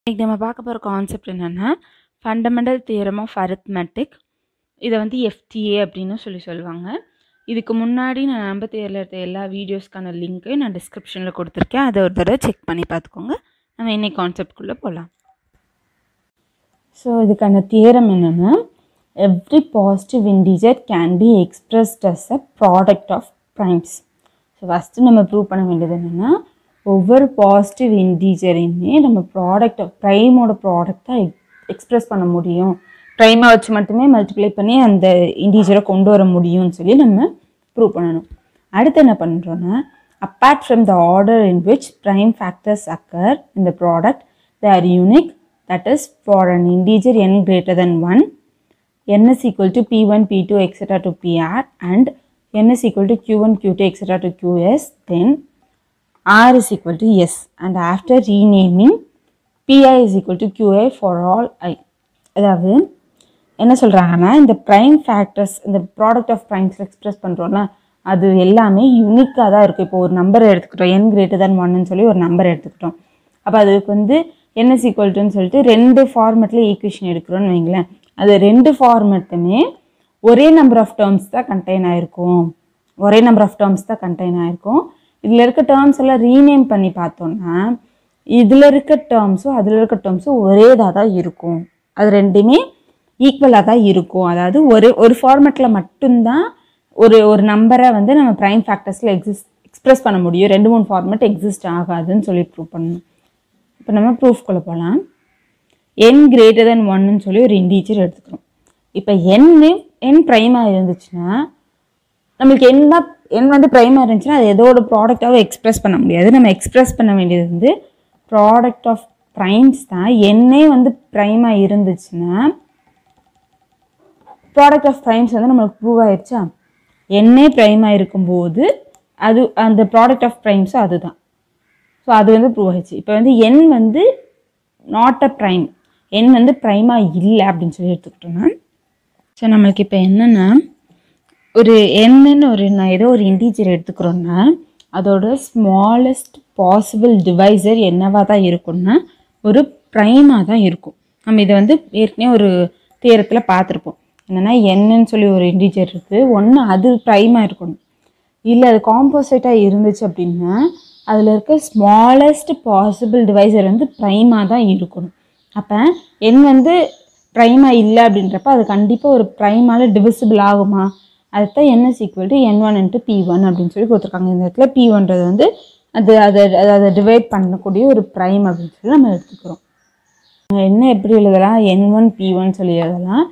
இன்னைக்கு நம்ம பார்க்க போகிற கான்செப்ட் என்னென்னா ஃபண்டமெண்டல் தியரம் ஆஃப் அரித்மெட்டிக் இதை வந்து எஃப்டிஏ அப்படின்னு சொல்லி சொல்லுவாங்க இதுக்கு முன்னாடி நான் நம்ப தேரில் எடுத்த எல்லா வீடியோஸ்க்கான லிங்க்கு நான் டிஸ்கிரிப்ஷனில் கொடுத்துருக்கேன் அதை ஒரு தடவை செக் பண்ணி பார்த்துக்கோங்க நம்ம இன்னைக்கு கான்செப்ட்குள்ளே போகலாம் ஸோ இதுக்கான தியரம் என்னென்னா every positive integer can be expressed as a product of primes so first நம்ம ப்ரூவ் பண்ண வேண்டியது என்னென்னா ஒவ்வொரு பாசிட்டிவ் இன்டீஜரையுமே நம்ம ப்ராடக்ட் ப்ரைமோட ப்ராடக்டாக எக்ஸ்பிரஸ் பண்ண முடியும் ப்ரைமை வச்சு மட்டுமே மல்டிப்ளை பண்ணி அந்த இன்டீஜரை கொண்டு வர முடியும்னு சொல்லி நம்ம ப்ரூவ் பண்ணணும் அடுத்து என்ன பண்ணுறோன்னா apart from the order in which prime factors occur இந்த product they are unique that is for an integer n greater than one n is equal to p1, p2, etc. to pr and n is equal to q1, q2, etc. to qs, then r is equal to s and after renaming pi is equal to qi for all i அதாவது என்ன சொல்கிறாங்கன்னா இந்த prime factors இந்த product of primes express பண்ணுறோம்ல அது எல்லாமே யூனிக்காக தான் இருக்குது இப்போ ஒரு நம்பர் எடுத்துக்கிட்டோம் என் கிரேட்டர் than ஒன்னு சொல்லி ஒரு நம்பர் எடுத்துக்கிட்டோம் அப்போ அதுக்கு வந்து என்ன ஈக்குவல்ட்டுன்னு சொல்லிட்டு ரெண்டு ஃபார்மெட்டில் ஈக்குவேஷன் எடுக்கிறோன்னு வைங்களேன் அது ரெண்டு ஃபார்மெட்டுமே ஒரே நம்பர் ஆஃப் டேர்ம்ஸ் தான் கண்டெயின் ஆயிருக்கும் ஒரே நம்பர் ஆஃப் டேர்ம்ஸ் தான் கண்டெயின் ஆயிருக்கும் இதில் இருக்க டேர்ம்ஸ் எல்லாம் ரீநேம் பண்ணி பார்த்தோம்னா இதில் இருக்க டேர்ம்ஸும் அதில் இருக்க டேர்ம்ஸும் ஒரேதாக தான் இருக்கும் அது ரெண்டுமே ஈக்குவலாக தான் இருக்கும் அதாவது ஒரு ஒரு ஃபார்மெட்டில் மட்டும்தான் ஒரு ஒரு நம்பரை வந்து நம்ம ப்ரைம் ஃபேக்டர்ஸில் எக்ஸிஸ்ட் எக்ஸ்பிரஸ் பண்ண முடியும் ரெண்டு மூணு ஃபார்மெட் எக்ஸிஸ்ட் ஆகாதுன்னு சொல்லி ப்ரூவ் பண்ணணும் இப்போ நம்ம ப்ரூஃப்குள்ளே போகலாம் என் கிரேட்டர் தென் ஒன்னு சொல்லி ஒரு இண்டீஜர் எடுத்துக்கிறோம் இப்போ என்னு என் ப்ரைமாக இருந்துச்சுன்னா நம்மளுக்கு என்ன என் வந்து ப்ரைமாக இருந்துச்சுன்னா அது எதோட ப்ராடக்டாக எக்ஸ்பிரஸ் பண்ண முடியாது நம்ம எக்ஸ்பிரஸ் பண்ண வேண்டியது வந்து ப்ராடக்ட் ஆஃப் ப்ரைம்ஸ் தான் என்னே வந்து ப்ரைமாக இருந்துச்சுன்னா ப்ராடக்ட் ஆஃப் ப்ரைம்ஸ் வந்து நம்மளுக்கு ப்ரூவ் ஆயிடுச்சா என்னே ப்ரைமாக இருக்கும்போது அது அந்த ப்ராடக்ட் ஆஃப் ப்ரைம்ஸும் அதுதான் ஸோ அது வந்து ப்ரூவ் ஆயிடுச்சு இப்போ வந்து என் வந்து நாட் அ ப்ரைம் என் வந்து ப்ரைமாக இல்லை அப்படின்னு சொல்லி எடுத்துக்கிட்டோம்னா ஸோ நம்மளுக்கு இப்போ என்னென்னா ஒரு என்னன்னு ஒரு நான் ஏதோ ஒரு இன்டீஜர் எடுத்துக்கிறோன்னா அதோட ஸ்மாலஸ்ட் பாசிபிள் டிவைசர் என்னவாக தான் இருக்கும்னா ஒரு ப்ரைமாக தான் இருக்கும் நம்ம இதை வந்து ஏற்கனவே ஒரு தேரத்தில் பார்த்துருப்போம் என்னென்னா என்னன்னு சொல்லி ஒரு இன்டீஜர் இருக்குது ஒன்று அது ப்ரைமாக இருக்கணும் இல்லை அது காம்போசிட்டாக இருந்துச்சு அப்படின்னா அதில் இருக்க ஸ்மாலஸ்ட் பாசிபிள் டிவைசர் வந்து ப்ரைமாக தான் இருக்கணும் அப்போ என் வந்து ப்ரைமாக இல்லை அப்படின்றப்ப அது கண்டிப்பாக ஒரு ப்ரைமால் டிவிசிபிள் ஆகுமா அதுதான் n is equal to n one into p one அப்படின்னு சொல்லி கொடுத்துருக்காங்க இந்த இடத்துல பி ஒன்றது வந்து அது அதை அதை டிவைட் பண்ணக்கூடிய ஒரு ப்ரைம் அப்படின்னு சொல்லி நம்ம எடுத்துக்கிறோம் என்ன எப்படி எழுதலாம் என் ஒன் பி ஒன் சொல்லி எழுதலாம்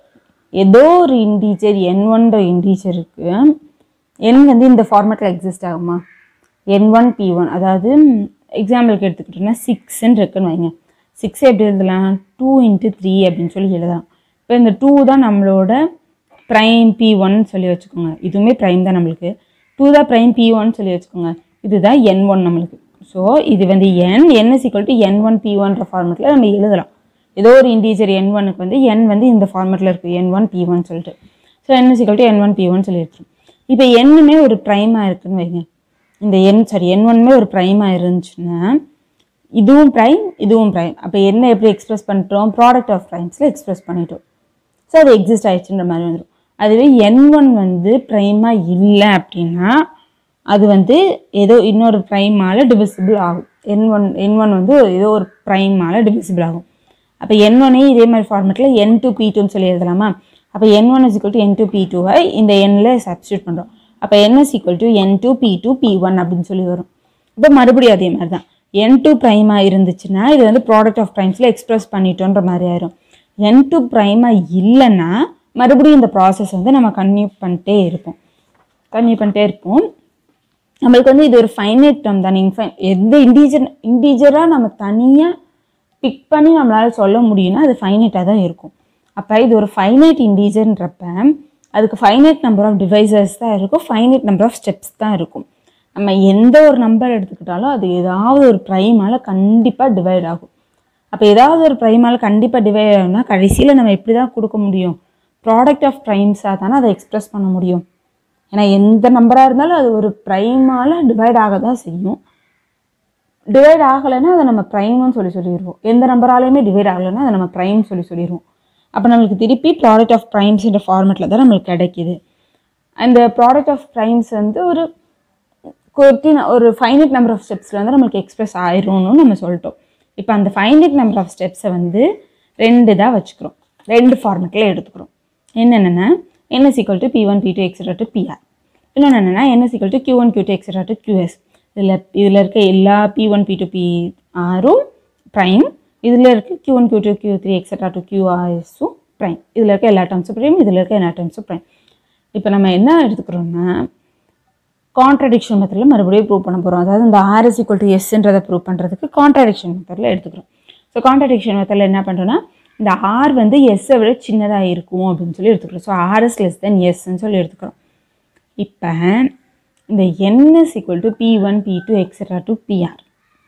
ஏதோ ஒரு இன்டீஜர் என் ஒன்ற இன்டீஜருக்கு என் வந்து இந்த ஃபார்மேட்டில் எக்ஸிஸ்ட் ஆகுமா என் ஒன் பி ஒன் அதாவது எக்ஸாம்பிளுக்கு எடுத்துக்கிட்டோம்னா சிக்ஸ்ன்னு இருக்குன்னு வைங்க சிக்ஸ் எப்படி எழுதலாம் டூ இன்ட்டு த்ரீ அப்படின்னு சொல்லி எழுதலாம் இப்போ இந்த டூ தான் நம்மளோட ப்ரைம் பி ஒன் சொல்லி வச்சுக்கோங்க இதுவுமே ப்ரைம் தான் நம்மளுக்கு டூ தான் ப்ரைம் பி ஒன் சொல்லி வச்சுக்கோங்க இதுதான் என் ஒன் நம்மளுக்கு ஸோ இது வந்து n n is equal to n one p one ஃபார்மெட்டில் நம்ம எழுதலாம் ஏதோ ஒரு இன்டீஜர் என் ஒனுக்கு வந்து என் வந்து இந்த ஃபார்மெட்டில் இருக்குது என் ஒன் பி ஒன் சொல்லிட்டு so n is equal to n one p one சொல்லி எடுத்துரும் இப்போ என்னுமே ஒரு ப்ரைமாக இருக்குன்னு வைங்க இந்த என் சாரி என் ஒன்மே ஒரு ப்ரைமாக இருந்துச்சுன்னா இதுவும் ப்ரைம் இதுவும் ப்ரைம் அப்போ என்ன எப்படி எக்ஸ்பிரஸ் பண்ணிட்டோம் ப்ராடக்ட் ஆஃப் ப்ரைம்ஸில் எக்ஸ்பிரஸ் பண்ணிட்டோம் ஸோ அது எக்ஸிஸ்ட் ஆயிடுச்சுன்ற மாதிரி வந்துடும் அதுவே என் ஒன் வந்து ப்ரைமாக இல்லை அப்படின்னா அது வந்து ஏதோ இன்னொரு ப்ரைமால் டிவிசிபிள் ஆகும் என் ஒன் என் ஒன் வந்து ஏதோ ஒரு ப்ரைமால் டிவிசிபிள் ஆகும் அப்போ என் ஒன்னே இதே மாதிரி ஃபார்மெட்டில் என் டூ பி டூன்னு சொல்லி எழுதலாமா அப்போ n one is equal to n two p டூவை இந்த எண்ணில் சப்ஸ்டியூட் பண்ணுறோம் அப்போ n is equal to n two p two p one அப்படின்னு சொல்லி வரும் இப்போ மறுபடியும் அதே மாதிரி தான் என் டூ ப்ரைமாக இருந்துச்சுன்னா இது வந்து ப்ராடக்ட் ஆஃப் ப்ரைம்ஸில் எக்ஸ்பிரஸ் பண்ணிட்டோன்ற மாதிரி ஆயிரும் என் டூ ப்ரைமாக இல்லைன்னா மறுபடியும் இந்த ப்ராசஸ் வந்து நம்ம கன்டினியூ பண்ணிட்டே இருப்போம் கன்டினியூ பண்ணிட்டே இருப்போம் நம்மளுக்கு வந்து இது ஒரு ஃபைனைட் டேர்ம் தான் நீங்கள் ஃபைன் எந்த இண்டீஜர் இண்டீஜராக நம்ம தனியாக பிக் பண்ணி நம்மளால் சொல்ல முடியும்னா அது ஃபைனைட்டாக தான் இருக்கும் அப்போ இது ஒரு ஃபைனைட் இண்டீஜர்ன்றப்ப அதுக்கு ஃபைனைட் நம்பர் ஆஃப் டிவைசர்ஸ் தான் இருக்கும் ஃபைனைட் நம்பர் ஆஃப் ஸ்டெப்ஸ் தான் இருக்கும் நம்ம எந்த ஒரு நம்பர் எடுத்துக்கிட்டாலும் அது ஏதாவது ஒரு ப்ரைமால் கண்டிப்பாக டிவைட் ஆகும் அப்போ ஏதாவது ஒரு ப்ரைமால் கண்டிப்பாக டிவைட் ஆகும்னா கடைசியில் நம்ம எப்படி தான் கொடுக்க முடியும் ப்ராடக்ட் ஆஃப் ப்ரைம்ஸாக தானே அதை எக்ஸ்பிரஸ் பண்ண முடியும் ஏன்னா எந்த நம்பராக இருந்தாலும் அது ஒரு ப்ரைமால் டிவைட் ஆக தான் செய்யும் டிவைட் ஆகலைன்னா அதை நம்ம ப்ரைம்னு சொல்லி சொல்லிடுவோம் எந்த நம்பராலையுமே டிவைட் ஆகலைன்னா அதை நம்ம ப்ரைம் சொல்லி சொல்லிடுவோம் அப்போ நம்மளுக்கு திருப்பி ப்ராடக்ட் ஆஃப் ப்ரைம்ஸ்ன்ற ஃபார்மேட்டில் தான் நம்மளுக்கு கிடைக்குது அந்த ப்ராடக்ட் ஆஃப் ப்ரைம்ஸ் வந்து ஒரு கொட்டின ஒரு ஃபைனட் நம்பர் ஆஃப் ஸ்டெப்ஸில் வந்து நம்மளுக்கு எக்ஸ்பிரஸ் ஆயிரும்னு நம்ம சொல்லிட்டோம் இப்போ அந்த ஃபைனட் நம்பர் ஆஃப் ஸ்டெப்ஸை வந்து ரெண்டு தான் வச்சுக்கிறோம் ரெண்டு ஃபார்மேட்டில் எடுத்துக்கிறோம் என்னென்னா என்ன is equal to p one p two etcetera to p r இன்னொன்று என்னென்னா என்ன is equal to q one q two etcetera to q s இதில் இதில் இருக்க எல்லா p one p two p ஆரும் ப்ரைம் இதில் இருக்க q one q two q three etcetera to கியூஆர்எஸும் ப்ரைம் இதில் இருக்க எல்லா டேர்ம்ஸும் ப்ரைம் இதில் இருக்க எல்லா டேர்ம்ஸும் ப்ரைம் இப்போ நம்ம என்ன எடுத்துக்கிறோம்னா கான்ட்ரடிக்ஷன் மெத்தடில் மறுபடியும் ப்ரூவ் பண்ண போகிறோம் அதாவது இந்த ஆர்எஸ் ஈக்குவல் டு எஸ்ன்றதை ப்ரூவ் பண்ணுறதுக்கு கான்ட்ரடிக்ஷன் மெத்தடில் எடுத்துக்கிறோம் ஸோ கான்ட்ரடிக்ஷன் மெத்தடில் என்ன பண்ணுறோன்னா இந்த ஆர் வந்து எஸ்ஸை விட சின்னதாக இருக்கும் அப்படின்னு சொல்லி எடுத்துக்கிறோம் ஸோ ஆர்எஸ் லெஸ் தென் எஸ்ன்னு சொல்லி எடுத்துக்கிறோம் இப்போ இந்த n is equal to p one p two etcetera to p r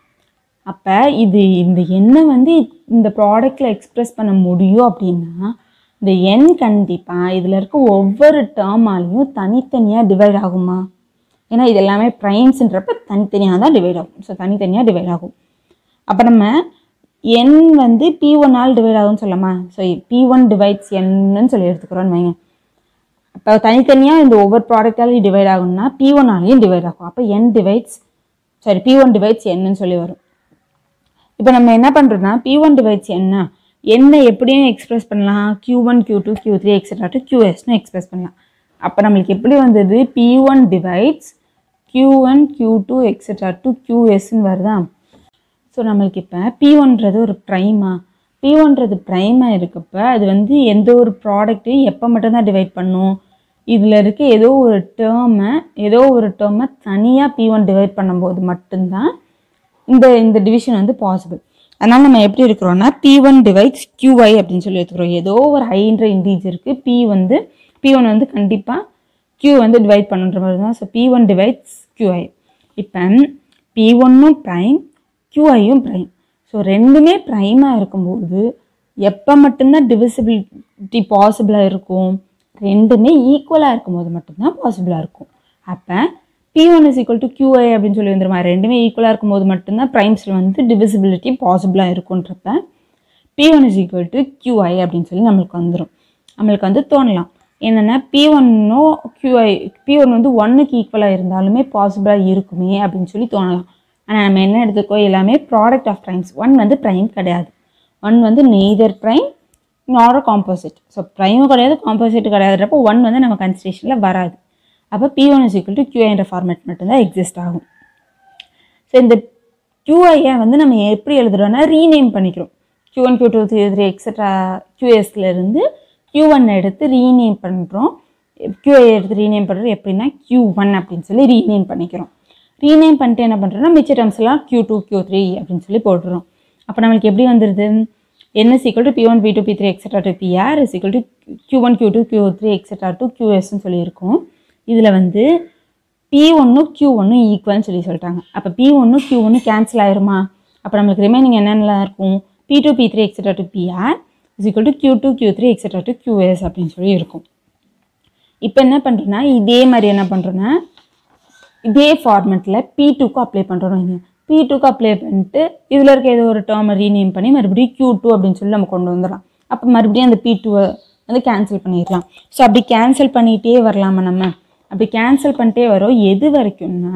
அப்போ இது இந்த எண்ணை வந்து இந்த ப்ராடக்டில் எக்ஸ்ப்ரெஸ் பண்ண முடியும் அப்படின்னா இந்த எண் கண்டிப்பாக இதில் இருக்க ஒவ்வொரு டேர்மாலையும் தனித்தனியாக டிவைட் ஆகுமா ஏன்னா இது எல்லாமே ப்ரைம்ஸ்ன்றப்ப தனித்தனியாக தான் டிவைட் ஆகும் ஸோ தனித்தனியாக டிவைட் ஆகும் அப்போ நம்ம என் வந்து பி ஒன்னால் டிவைட் ஆகும்னு சொல்லலாமா ஸோ பி ஒன் டிவைட்ஸ் என்னன்னு சொல்லி எடுத்துக்கிறோன்னு வைங்க அப்போ தனித்தனியாக இந்த ஒவ்வொரு ப்ராடக்டாலையும் டிவைட் ஆகும்னா பி ஒன்னாலையும் டிவைட் ஆகும் அப்போ n divides sorry p one divides என்னன்னு சொல்லி வரும் இப்போ நம்ம என்ன பண்ணுறோம்னா பி ஒன் டிவைட்ஸ் என்ன என்ன எப்படியும் எக்ஸ்பிரஸ் பண்ணலாம் q one q two q three etcetera to கியூஎஸ்னு எக்ஸ்பிரஸ் பண்ணலாம் அப்போ நம்மளுக்கு எப்படி வந்தது p one divides q one q two etcetera to கியூஎஸ்ன்னு வருதா ஸோ நம்மளுக்கு இப்போ பி ஒன்றது ஒரு ப்ரைமா பி ஒன்றது ப்ரைமாக இருக்கப்ப அது வந்து எந்த ஒரு ப்ராடக்ட்டையும் எப்போ மட்டும்தான் டிவைட் பண்ணும் இதில் இருக்க ஏதோ ஒரு டேர்மை ஏதோ ஒரு டேர்மை தனியாக பி ஒன் டிவைட் பண்ணும்போது மட்டும்தான் இந்த இந்த டிவிஷன் வந்து பாசிபிள் அதனால் நம்ம எப்படி இருக்கிறோம்னா பி ஒன் டிவைட்ஸ் கியூஐ அப்படின்னு சொல்லி எடுத்துக்கிறோம் ஏதோ ஒரு ஹைன்ற இண்டீஜருக்கு பி வந்து பி ஒன் வந்து கண்டிப்பாக கியூ வந்து டிவைட் பண்ணுன்ற மாதிரி தான் so p one divides q i இப்போ பி ஒன்னும் ப்ரைம் கியூஐயும் ப்ரைம் ஸோ ரெண்டுமே ப்ரைமாக இருக்கும்போது எப்போ மட்டும்தான் டிவிசிபிலிட்டி பாசிபிளாக இருக்கும் ரெண்டுமே ஈக்குவலாக இருக்கும்போது மட்டும்தான் பாசிபிளாக இருக்கும் அப்போ p one is equal to q i அப்படின்னு சொல்லி வந்துருமா ரெண்டுமே ஈக்குவலாக இருக்கும்போது மட்டும்தான் ப்ரைம்ஸில் வந்து டிவிசிபிலிட்டி பாசிபிளாக இருக்குன்றப்ப p one is equal to q i அப்படின்னு சொல்லி நம்மளுக்கு வந்துடும் நம்மளுக்கு வந்து தோணலாம் என்னென்னா பி ஒன்னோ கியூஐ பி ஒன் வந்து ஒன்னுக்கு ஈக்குவலாக இருந்தாலுமே பாசிபிளாக இருக்குமே அப்படின்னு சொல்லி தோணலாம் ஆனால் நம்ம என்ன எடுத்துக்கோ எல்லாமே ப்ராடக்ட் ஆஃப் ப்ரைம்ஸ் ஒன் வந்து ப்ரைம் கிடையாது ஒன் வந்து neither prime not composite so ப்ரைமும் கிடையாது காம்போசிட் கிடையாதுன்றப்போ ஒன் வந்து நம்ம கன்சிடரேஷனில் வராது அப்போ p one is equal to q i என்ற ஃபார்மேட் மட்டும்தான் எக்ஸிஸ்ட் ஆகும் ஸோ இந்த கியூஐயை வந்து நம்ம எப்படி எழுதுறோம்னா ரீநேம் பண்ணிக்கிறோம் q one q two three three etcetera கியூஎஸ்லேருந்து கியூ ஒன் எடுத்து ரீநேம் பண்ணுறோம் கியூஐ எடுத்து ரீநேம் பண்ணுறது எப்படின்னா கியூ ஒன் அப்படின்னு சொல்லி ரீநேம் பண்ணிக்கிறோம் ரீநேம் பண்ணிட்டு என்ன பண்ணுறோம்னா மிச்ச டேர்ம்ஸ் எல்லாம் கியூ டூ கியூ த்ரீ அப்படின்னு சொல்லி போட்டுறோம் அப்போ நம்மளுக்கு எப்படி வந்துடுது என்ன சீக்கிரம் to p one p two p three etcetera to p r சீக்கிரம் to q one q two q three etcetera to கியூஎஸ்ன்னு சொல்லியிருக்கோம் இதில் வந்து பி ஒன்னும் கியூ ஒன்னும் ஈக்குவல்னு சொல்லி சொல்லிட்டாங்க அப்போ பி ஒன்னும் கியூ ஒன்னும் கேன்சல் ஆயிருமா அப்போ நம்மளுக்கு ரிமைனிங் என்னென்னலாம் இருக்கும் p two p three etcetera to p r is equal to q two q three etcetera to q s அப்படின்னு சொல்லி இருக்கும் இப்போ என்ன பண்ணுறோன்னா இதே மாதிரி என்ன பண்ணுறோன்னா இதே ஃபார்மெட்டில் பி டூக்கு அப்ளை பண்ணுறோம் வைங்க பி டூக்கு அப்ளை பண்ணிட்டு இதில் இருக்க ஏதோ ஒரு டேர்மை ரீநேம் பண்ணி மறுபடியும் கியூ டூ அப்படின்னு சொல்லி நம்ம கொண்டு வந்துடலாம் அப்போ மறுபடியும் அந்த பி டூவை வந்து கேன்சல் பண்ணிடலாம் ஸோ அப்படி கேன்சல் பண்ணிகிட்டே வரலாமா நம்ம அப்படி கேன்சல் பண்ணிட்டே வரோம் எது வரைக்கும்னா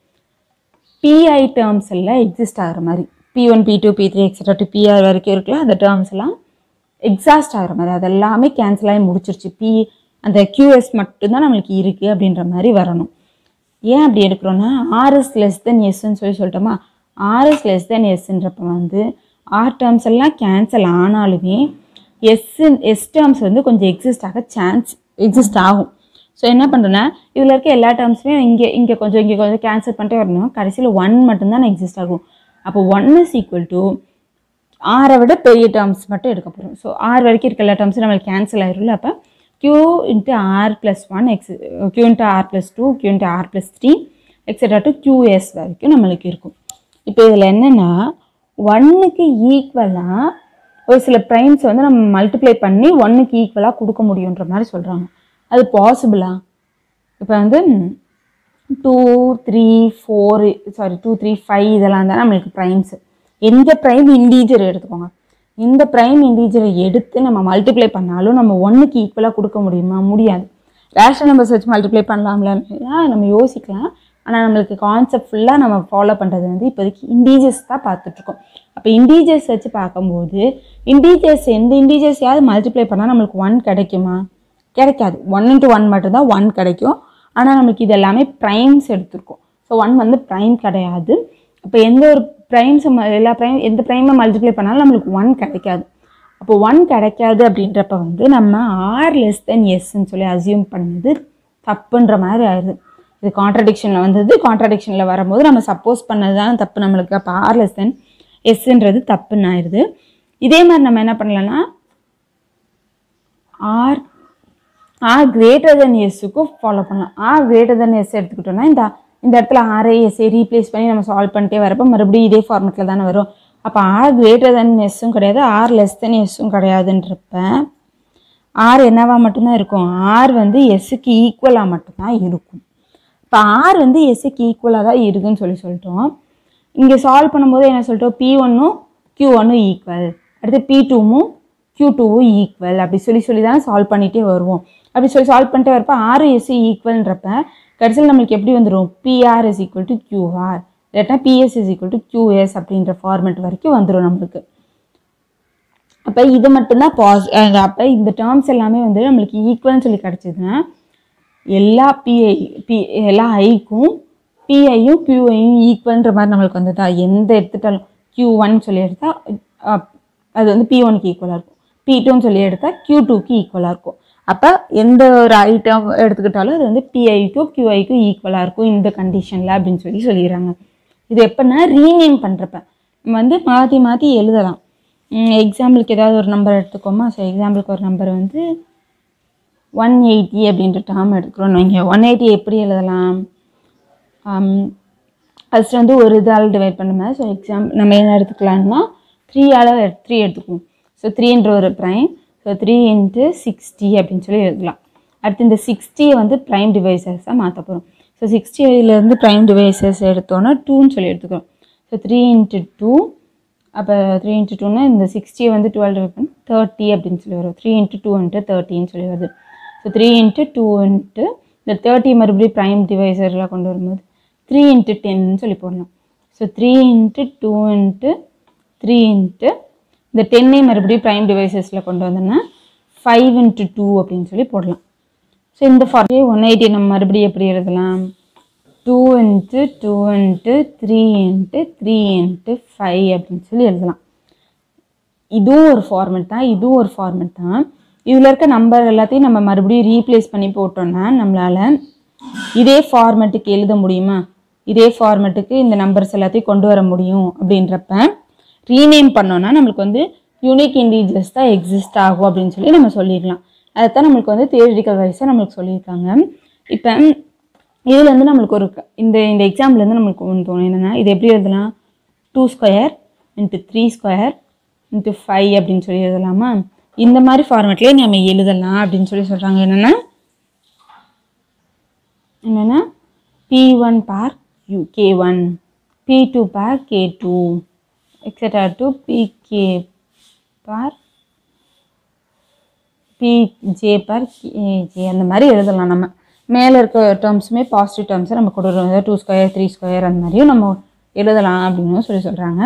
பிஐ டேர்ம்ஸ் எல்லாம் எக்ஸிஸ்ட் ஆகிற மாதிரி p one p two p three etcetera to p r வரைக்கும் இருக்குல்ல அந்த டேர்ம்ஸ் எல்லாம் எக்ஸாஸ்ட் ஆகிற மாதிரி அது எல்லாமே கேன்சல் ஆகி முடிச்சிருச்சு பி அந்த கியூஎஸ் மட்டும்தான் நம்மளுக்கு இருக்குது அப்படின்ற மாதிரி வரணும் ஏன் அப்படி எடுக்கிறோன்னா ஆர்எஸ் லெஸ் தென் எஸ்ன்னு சொல்லி சொல்லிட்டோமா ஆர்எஸ் லெஸ் தென் எஸ்ன்றப்ப வந்து ஆர் டேர்ம்ஸ் எல்லாம் கேன்சல் ஆனாலுமே எஸ் எஸ் டேர்ம்ஸ் வந்து கொஞ்சம் எக்ஸிஸ்ட் ஆக சான்ஸ் எக்ஸிஸ்ட் ஆகும் ஸோ என்ன பண்ணுறேன்னா இதில் இருக்க எல்லா டேர்ம்ஸுமே இங்கே இங்கே கொஞ்சம் இங்கே கொஞ்சம் கேன்சல் பண்ணிட்டே வரணும் கடைசியில் ஒன் மட்டும்தான் எக்ஸிஸ்ட் ஆகும் அப்போ ஒன் இஸ் ஈக்குவல் டு ஆரை விட பெரிய டேர்ம்ஸ் மட்டும் எடுக்க போகிறோம் ஸோ ஆறு வரைக்கும் இருக்க எல்லா டேர்ம்ஸும் நம்மளுக்கு கேன்சல் ஆயிரும்ல அப்போ q into r plus one x q into r plus two q into r plus three etcetera to qs வரைக்கும் நம்மளுக்கு இருக்கும் இப்போ இதில் என்னென்னா ஒன்னுக்கு ஈக்குவலாக ஒரு சில ப்ரைம்ஸ் வந்து நம்ம மல்டிப்ளை பண்ணி ஒன்னுக்கு ஈக்குவலாக கொடுக்க முடியுன்ற மாதிரி சொல்கிறாங்க அது பாசிபிளா இப்போ வந்து two three four sorry two three five இதெல்லாம் தான் நம்மளுக்கு ப்ரைம்ஸ் எந்த ப்ரைம் இண்டீஜர் எடுத்துக்கோங்க இந்த ப்ரைம் இண்டீஜரை எடுத்து நம்ம மல்டிப்ளை பண்ணாலும் நம்ம ஒன்றுக்கு ஈக்குவலாக கொடுக்க முடியுமா முடியாது ரேஷனல் நம்பர்ஸ் வச்சு மல்டிப்ளை பண்ணலாம்ல நம்ம யோசிக்கலாம் ஆனால் நம்மளுக்கு கான்செப்ட் ஃபுல்லாக நம்ம ஃபாலோ பண்ணுறது வந்து இப்போதைக்கு இண்டீஜர்ஸ் தான் பார்த்துட்ருக்கோம் அப்போ இண்டீஜர்ஸ் வச்சு பார்க்கும்போது இண்டீஜர்ஸ் எந்த இண்டீஜர்ஸையாவது மல்டிப்ளை பண்ணால் நம்மளுக்கு ஒன் கிடைக்குமா கிடைக்காது ஒன் இன்ட்டு ஒன் மட்டும்தான் ஒன் கிடைக்கும் ஆனால் நம்மளுக்கு இது எல்லாமே ப்ரைம்ஸ் எடுத்திருக்கோம் ஸோ ஒன் வந்து ப்ரைம் கிடையாது அப்போ எந்த ஒரு ப்ரைம்ஸ் எல்லா ப்ரைம் எந்த ப்ரைமை மல்டிப்ளை பண்ணாலும் நம்மளுக்கு ஒன் கிடைக்காது அப்போ ஒன் கிடைக்காது அப்படின்றப்ப வந்து நம்ம ஆர் லெஸ் தென் எஸ்ன்னு சொல்லி அசியூம் பண்ணது தப்புன்ற மாதிரி ஆயிடுது இது கான்ட்ரடிக்ஷனில் வந்தது கான்ட்ரடிக்ஷனில் வரும்போது நம்ம சப்போஸ் பண்ணது தான் தப்பு நம்மளுக்கு அப்போ ஆர் லெஸ் தென் எஸ்ன்றது தப்புன்னு ஆயிடுது இதே மாதிரி நம்ம என்ன பண்ணலாம்னா ஆர் ஆர் கிரேட்டர் தென் எஸ்ஸுக்கும் ஃபாலோ பண்ணலாம் ஆர் கிரேட்டர் தென் எஸ் எடுத்துக்கிட்டோம்னா இந்த இந்த இடத்துல ஆர்ஐ எஸ்ஐ ரீப்ளேஸ் பண்ணி நம்ம சால்வ் பண்ணிட்டே வரப்போ மறுபடியும் இதே ஃபார்மெட்டில் தானே வரும் அப்போ ஆர் கிரேட்டர் தென் எஸ்ஸும் கிடையாது ஆர் லெஸ் தென் எஸ்ஸும் கிடையாதுன்றப்ப ஆர் என்னவா மட்டும்தான் இருக்கும் ஆர் வந்து எஸ்ஸுக்கு ஈக்குவலாக மட்டும்தான் இருக்கும் இப்போ ஆர் வந்து எஸ்ஸுக்கு ஈக்குவலாக தான் இருக்குன்னு சொல்லி சொல்லிட்டோம் இங்கே சால்வ் பண்ணும்போது என்ன சொல்லிட்டோம் பி ஒன்னும் கியூ ஒன்னும் ஈக்குவல் அடுத்து பி டூவும் கியூ டூவும் ஈக்குவல் அப்படி சொல்லி சொல்லி தான் சால்வ் பண்ணிகிட்டே வருவோம் அப்படி சொல்லி சால்வ் பண்ணிட்டே வரப்போ ஆர் எஸ் ஈக்குவல்ன்றப்ப கடைசியில் நம்மளுக்கு எப்படி வந்துடும் p r is equal to q r இல்லாட்டா p s is equal to q s அப்படின்ற ஃபார்மெட் வரைக்கும் வந்துடும் நம்மளுக்கு அப்போ இது மட்டும்தான் பாஸ் அப்போ இந்த டேர்ம்ஸ் எல்லாமே வந்து நம்மளுக்கு ஈக்குவல்னு சொல்லி கிடச்சிதுன்னா எல்லா பிஐ பி எல்லா ஐக்கும் பிஐயும் கியூஐயும் ஈக்குவல்ன்ற மாதிரி நம்மளுக்கு வந்ததா எந்த எடுத்துட்டாலும் கியூ ஒன் சொல்லி எடுத்தால் அது வந்து பி ஒனுக்கு ஈக்குவலாக இருக்கும் பி டூன்னு சொல்லி எடுத்தால் கியூ டூக்கு ஈக்குவலாக இருக்கும் அப்போ எந்த ஒரு ஐட்டம் எடுத்துக்கிட்டாலும் அது வந்து பிஐக்கும் கியூஐக்கும் ஈக்குவலாக இருக்கும் இந்த கண்டிஷனில் அப்படின்னு சொல்லி சொல்லிடுறாங்க இது எப்படின்னா ரீநேம் பண்ணுறப்ப நம்ம வந்து மாற்றி மாற்றி எழுதலாம் எக்ஸாம்பிளுக்கு ஏதாவது ஒரு நம்பர் எடுத்துக்கோமா ஸோ எக்ஸாம்பிளுக்கு ஒரு நம்பர் வந்து ஒன் எயிட்டி அப்படின்ற டேர்ம் எடுக்கிறோன்னு வைங்க ஒன் எயிட்டி எப்படி எழுதலாம் ஃபஸ்ட் வந்து ஒரு இதால் டிவைட் பண்ணுமே ஸோ எக்ஸாம் நம்ம என்ன எடுத்துக்கலாம்னா த்ரீயால் த்ரீ எடுத்துக்குவோம் ஸோ த்ரீன்ற ஒரு prime so three into sixty அப்படின்னு சொல்லி எழுதலாம் அடுத்து இந்த சிக்ஸ்டியை வந்து ப்ரைம் டிவைசஸாக மாற்ற போகிறோம் ஸோ சிக்ஸ்டியிலேருந்து ப்ரைம் டிவைசஸ் எடுத்தோன்னா டூன்னு சொல்லி எடுத்துக்கிறோம் ஸோ த்ரீ இன்ட்டு டூ அப்போ த்ரீ இன்ட்டு டூன்னா இந்த சிக்ஸ்டியை வந்து டுவெல் டிவைட் பண்ணி தேர்ட்டி அப்படின்னு சொல்லி வரும் த்ரீ இன்ட்டு டூ இன்ட்டு தேர்ட்டின்னு சொல்லி வருது so three into two into இந்த தேர்ட்டி மறுபடியும் ப்ரைம் டிவைசரில் கொண்டு வரும்போது த்ரீ இன்ட்டு டென்னு சொல்லி போடலாம் so three into two into three into இந்த டென்னை மறுபடியும் ப்ரைம் டிவைசஸில் கொண்டு வந்தோம்னா ஃபைவ் இன்ட்டு டூ அப்படின்னு சொல்லி போடலாம் ஸோ இந்த ஃபார்மே ஒன் எயிட்டி நம்ம மறுபடியும் எப்படி எழுதலாம் two into two into three into three into five அப்படின்னு சொல்லி எழுதலாம் இதுவும் ஒரு ஃபார்மெட் தான் இதுவும் ஒரு ஃபார்மெட் தான் இதில் இருக்க நம்பர் எல்லாத்தையும் நம்ம மறுபடியும் ரீப்ளேஸ் பண்ணி போட்டோம்னா நம்மளால் இதே ஃபார்மெட்டுக்கு எழுத முடியுமா இதே ஃபார்மெட்டுக்கு இந்த நம்பர்ஸ் எல்லாத்தையும் கொண்டு வர முடியும் அப்படின்றப்ப ரீநேம் பண்ணோன்னா நம்மளுக்கு வந்து யூனிக் இண்டீஜர்ஸ் தான் எக்ஸிஸ்ட் ஆகும் அப்படின்னு சொல்லி நம்ம சொல்லிடலாம் அதைத்தான் நம்மளுக்கு வந்து தியரிட்டிக்கல் வைஸாக நம்மளுக்கு சொல்லியிருக்காங்க இப்போ இதில் வந்து நம்மளுக்கு ஒரு க- இந்த இந்த எக்ஸாம்பிள்லேருந்து நம்மளுக்கு ஒன்று தோணும் என்னென்னா இது எப்படி எழுதலாம் two square into three square into five அப்படின்னு சொல்லி எழுதலாமா இந்த மாதிரி ஃபார்மேட்லேயே நம்ம எழுதலாம் அப்படின்னு சொல்லி சொல்கிறாங்க என்னென்னா என்னென்னா p one power u k one p two power k two etcetera to p k power p j power j அந்த மாதிரி எழுதலாம் நம்ம மேலே இருக்க டேர்ம்ஸுமே பாசிட்டிவ் டேர்ம்ஸை நம்ம கொடுக்குறோம் டூ ஸ்கொயர் த்ரீ ஸ்கொயர் அந்த மாதிரியும் நம்ம எழுதலாம் அப்படின்னு சொல்லி சொல்கிறாங்க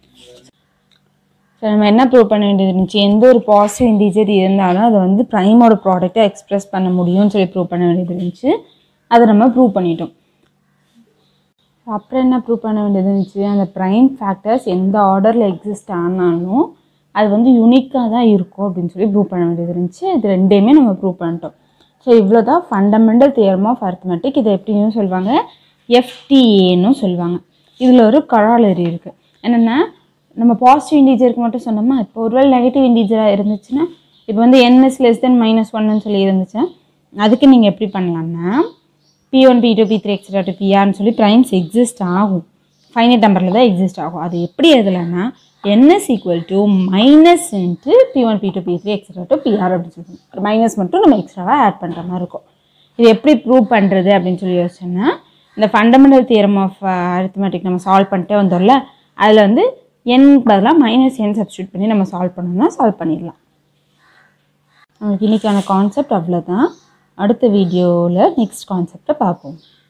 ஸோ நம்ம என்ன ப்ரூவ் பண்ண வேண்டியது இருந்துச்சு எந்த ஒரு பாசிட்டிவ் இண்டீஜர் இருந்தாலும் அதை வந்து ப்ரைமோட ப்ராடக்ட்டை எக்ஸ்பிரஸ் பண்ண முடியும்னு சொல்லி ப்ரூவ் பண்ண வேண்டியது இருந்துச்சு அதை நம்ம ப்ரூவ் பண்ணிட்டோம் அப்புறம் என்ன ப்ரூவ் பண்ண வேண்டியது இருந்துச்சு அந்த ப்ரைம் ஃபேக்டர்ஸ் எந்த ஆர்டரில் எக்ஸிஸ்ட் ஆனாலும் அது வந்து யூனிக்காக தான் இருக்கும் அப்படின்னு சொல்லி ப்ரூவ் பண்ண வேண்டியது இருந்துச்சு இது ரெண்டையுமே நம்ம ப்ரூவ் பண்ணிட்டோம் ஸோ இவ்வளோ தான் ஃபண்டமெண்டல் தியரம் ஆஃப் அர்த்தமெட்டிக் இதை எப்படின்னு சொல்லுவாங்க எஃப்டிஏன்னு சொல்லுவாங்க இதில் ஒரு கராலரி இருக்குது என்னென்னா நம்ம பாசிட்டிவ் இண்டீஜருக்கு மட்டும் சொன்னோமா இப்போ ஒருவேளை நெகட்டிவ் இண்டீஜராக இருந்துச்சுன்னா இப்போ வந்து என்எஸ் லெஸ் தென் மைனஸ் ஒன்னு சொல்லி இருந்துச்சுன்னா அதுக்கு நீங்கள் எப்படி பண்ணலாம்னா p one p two p three etcetera to பிஆர்னு சொல்லி ப்ரைம்ஸ் எக்ஸிஸ்ட் ஆகும் ஃபைனட் நம்பரில் தான் எக்ஸிஸ்ட் ஆகும் அது எப்படி எழுதலைன்னா n is equal to minus into p one p two p three etcetera to p r அப்படின்னு சொல்லுவாங்க ஒரு மைனஸ் மட்டும் நம்ம எக்ஸ்ட்ராவாக ஆட் பண்ணுற மாதிரி இருக்கும் இது எப்படி ப்ரூவ் பண்ணுறது அப்படின்னு சொல்லி யோசிச்சோன்னா இந்த ஃபண்டமெண்டல் தியரம் ஆஃப் அரித்மெட்டிக் நம்ம சால்வ் பண்ணிட்டே வந்தோம்ல அதில் வந்து என் பதிலாக மைனஸ் என் சப்ஸ்டியூட் பண்ணி நம்ம சால்வ் பண்ணோம்னா சால்வ் பண்ணிடலாம் நமக்கு இன்றைக்கான கான்செப்ட் அவ்வளோதான் அடுத்த வீடியோவில் நெக்ஸ்ட் கான்செப்டை பார்ப்போம்